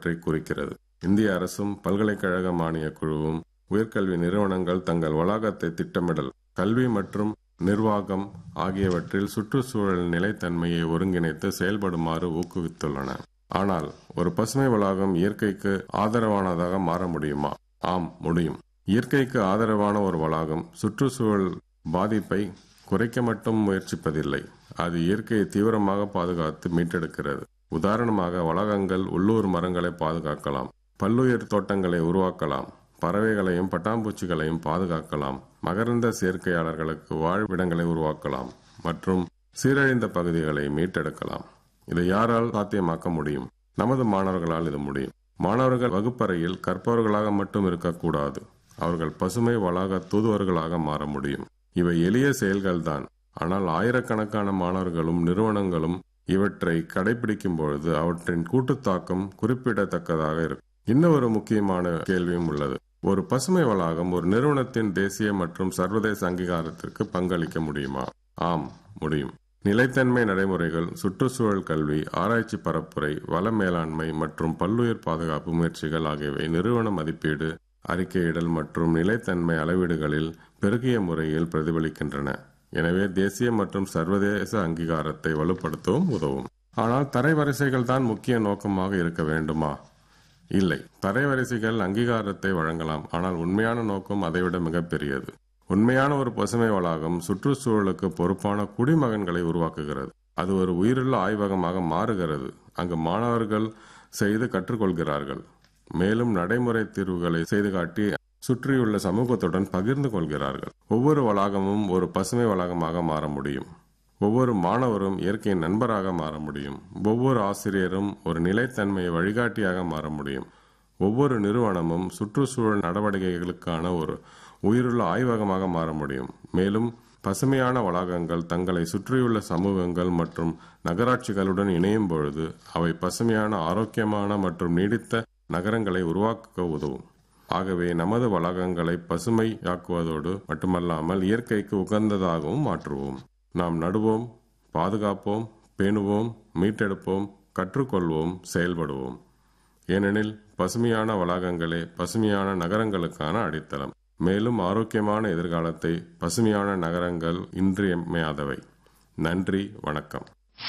ஆகியவற்றை குறிக்கிறது இந்திய அரசும் பல்கலைக்கழக மானிய குழுவும் உயர்கல்வி நிறுவனங்கள் தங்கள் வளாகத்தை திட்டமிடல் கல்வி மற்றும் நிர்வாகம் ஆகியவற்றில் சுற்றுச்சூழல் நிலைத்தன்மையை ஒருங்கிணைத்து செயல்படுமாறு ஊக்குவித்துள்ளன ஆனால் ஒரு பசுமை வளாகம் இயற்கைக்கு ஆதரவானதாக மாற முடியுமா ஆம் முடியும் இயற்கைக்கு ஆதரவான ஒரு வளாகம் சுற்றுச்சூழல் பாதிப்பை குறைக்க மட்டும் முயற்சிப்பதில்லை அது இயற்கையை தீவிரமாக பாதுகாத்து மீட்டெடுக்கிறது உதாரணமாக வளாகங்கள் உள்ளூர் மரங்களை பாதுகாக்கலாம் பல்லுயிர் தோட்டங்களை உருவாக்கலாம் பறவைகளையும் பட்டாம்பூச்சிகளையும் பாதுகாக்கலாம் மகரந்த சேர்க்கையாளர்களுக்கு வாழ்விடங்களை உருவாக்கலாம் மற்றும் சீரழிந்த பகுதிகளை மீட்டெடுக்கலாம் இதை யாரால் சாத்தியமாக்க முடியும் நமது மாணவர்களால் இது முடியும் மாணவர்கள் வகுப்பறையில் கற்பவர்களாக மட்டும் இருக்கக்கூடாது அவர்கள் பசுமை வளாக தூதுவர்களாக மாற முடியும் இவை எளிய செயல்கள்தான் ஆனால் ஆயிரக்கணக்கான மாணவர்களும் நிறுவனங்களும் இவற்றை கடைபிடிக்கும் பொழுது அவற்றின் கூட்டுத்தாக்கம் குறிப்பிடத்தக்கதாக இருக்கும் இன்னும் ஒரு முக்கியமான கேள்வியும் உள்ளது ஒரு பசுமை வளாகம் ஒரு நிறுவனத்தின் தேசிய மற்றும் சர்வதேச அங்கீகாரத்திற்கு பங்களிக்க முடியுமா ஆம் முடியும் நிலைத்தன்மை நடைமுறைகள் சுற்றுச்சூழல் கல்வி ஆராய்ச்சி பரப்புரை வள மேலாண்மை மற்றும் பல்லுயிர் பாதுகாப்பு முயற்சிகள் ஆகியவை நிறுவன மதிப்பீடு அறிக்கையிடல் மற்றும் நிலைத்தன்மை அளவீடுகளில் பெருகிய முறையில் பிரதிபலிக்கின்றன எனவே தேசிய மற்றும் சர்வதேச அங்கீகாரத்தை வலுப்படுத்தவும் உதவும் ஆனால் தரைவரிசைகள் தான் முக்கிய நோக்கமாக இருக்க வேண்டுமா இல்லை தரைவரிசைகள் அங்கீகாரத்தை வழங்கலாம் ஆனால் உண்மையான நோக்கம் அதைவிட மிகப்பெரியது உண்மையான ஒரு பசுமை வளாகம் சுற்றுச்சூழலுக்கு பொறுப்பான குடிமகன்களை உருவாக்குகிறது அது ஒரு உயிருள்ள ஆய்வகமாக மாறுகிறது அங்கு மாணவர்கள் செய்து கற்றுக்கொள்கிறார்கள் மேலும் நடைமுறை தீர்வுகளை செய்து காட்டி சுற்றியுள்ள சமூகத்துடன் பகிர்ந்து கொள்கிறார்கள் ஒவ்வொரு வளாகமும் ஒரு பசுமை வளாகமாக மாற முடியும் ஒவ்வொரு மாணவரும் இயற்கையின் நண்பராக மாற முடியும் ஒவ்வொரு ஆசிரியரும் ஒரு நிலைத்தன்மை வழிகாட்டியாக மாற முடியும் ஒவ்வொரு நிறுவனமும் சுற்றுச்சூழல் நடவடிக்கைகளுக்கான ஒரு உயிருள்ள ஆய்வகமாக மாற முடியும் மேலும் பசுமையான வளாகங்கள் தங்களை சுற்றியுள்ள சமூகங்கள் மற்றும் நகராட்சிகளுடன் இணையும் பொழுது அவை பசுமையான ஆரோக்கியமான மற்றும் நீடித்த நகரங்களை உருவாக்க உதவும் ஆகவே நமது வளாகங்களை பசுமையாக்குவதோடு மட்டுமல்லாமல் இயற்கைக்கு உகந்ததாகவும் மாற்றுவோம் நாம் நடுவோம் பாதுகாப்போம் பேணுவோம் மீட்டெடுப்போம் கற்றுக்கொள்வோம் செயல்படுவோம் ஏனெனில் பசுமையான வளாகங்களே பசுமையான நகரங்களுக்கான அடித்தளம் மேலும் ஆரோக்கியமான எதிர்காலத்தை பசுமையான நகரங்கள் இன்றியமையாதவை நன்றி வணக்கம்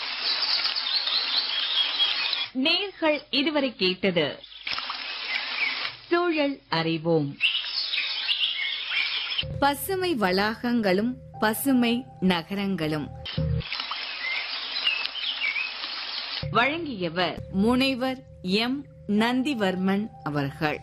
நேர்கள் இதுவரை கேட்டது சூழல் அறிவோம் பசுமை வளாகங்களும் பசுமை நகரங்களும் வழங்கியவர் முனைவர் எம் நந்திவர்மன் அவர்கள்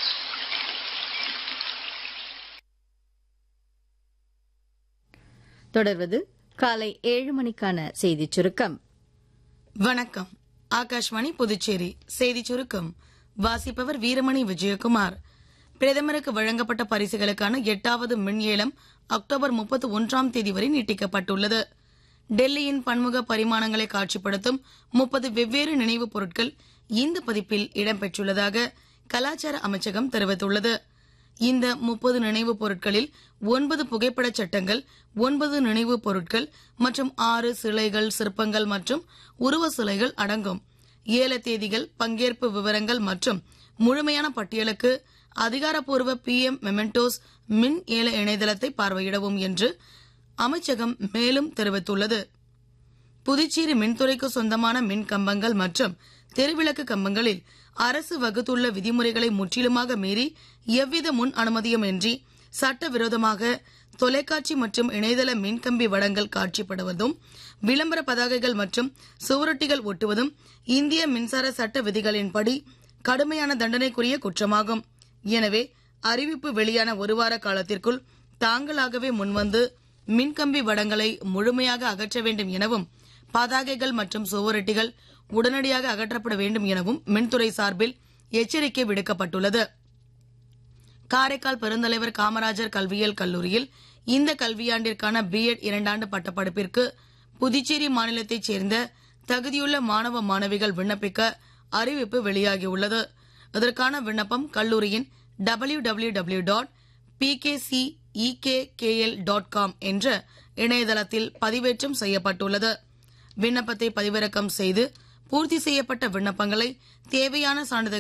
தொடர்வது காலை ஏழு மணிக்கான செய்திச் சுருக்கம் வணக்கம் ஆகாஷ்வாணி புதுச்சேரி செய்தி சுருக்கம் வாசிப்பவர் வீரமணி விஜயகுமார் பிரதமருக்கு வழங்கப்பட்ட பரிசுகளுக்கான எட்டாவது மின் ஏலம் அக்டோபர் முப்பத்தி ஒன்றாம் தேதி வரை நீட்டிக்கப்பட்டுள்ளது டெல்லியின் பன்முக பரிமாணங்களை காட்சிப்படுத்தும் முப்பது வெவ்வேறு நினைவுப் பொருட்கள் இந்த பதிப்பில் இடம்பெற்றுள்ளதாக கலாச்சார அமைச்சகம் தெரிவித்துள்ளது இந்த முப்பது நினைவுப் பொருட்களில் ஒன்பது புகைப்படச் சட்டங்கள் ஒன்பது நினைவுப் பொருட்கள் மற்றும் ஆறு சிலைகள் சிற்பங்கள் மற்றும் உருவ சிலைகள் அடங்கும் ஏல தேதிகள் பங்கேற்பு விவரங்கள் மற்றும் முழுமையான பட்டியலுக்கு அதிகாரப்பூர்வ பி எம் மெமெண்டோஸ் மின் ஏல இணையதளத்தை பார்வையிடவும் என்று அமைச்சகம் மேலும் தெரிவித்துள்ளது புதுச்சேரி மின்துறைக்கு சொந்தமான மின் கம்பங்கள் மற்றும் தெருவிளக்கு கம்பங்களில் அரசு வகுத்துள்ள விதிமுறைகளை முற்றிலுமாக மீறி எவ்வித முன் அனுமதியுமின்றி சட்டவிரோதமாக தொலைக்காட்சி மற்றும் இணையதள மின்கம்பி வடங்கள் காட்சிப்படுவதும் விளம்பர பதாகைகள் மற்றும் சுவரொட்டிகள் ஒட்டுவதும் இந்திய மின்சார சட்ட விதிகளின்படி கடுமையான தண்டனைக்குரிய குற்றமாகும் எனவே அறிவிப்பு வெளியான ஒரு வார காலத்திற்குள் தாங்களாகவே முன்வந்து மின்கம்பி வடங்களை முழுமையாக அகற்ற வேண்டும் எனவும் பதாகைகள் மற்றும் சுவரொட்டிகள் உடனடியாக அகற்றப்பட வேண்டும் எனவும் மின்துறை சார்பில் எச்சரிக்கை விடுக்கப்பட்டுள்ளது காரைக்கால் பெருந்தலைவர் காமராஜர் கல்வியியல் கல்லூரியில் இந்த கல்வியாண்டிற்கான பிஎட் இரண்டாண்டு பட்டப்படிப்பிற்கு புதுச்சேரி மாநிலத்தைச் சேர்ந்த தகுதியுள்ள மாணவ மாணவிகள் விண்ணப்பிக்க அறிவிப்பு வெளியாகியுள்ளது இதற்கான விண்ணப்பம் கல்லூரியின் W W W dot PKCEKKL dot com என்ற இணையதளத்தில் பதிவேற்றம் செய்யப்பட்டுள்ளது விண்ணப்பத்தை பதிவிறக்கம் செய்து பூர்த்தி செய்யப்பட்ட விண்ணப்பங்களை தேவையான சான்றிதழ்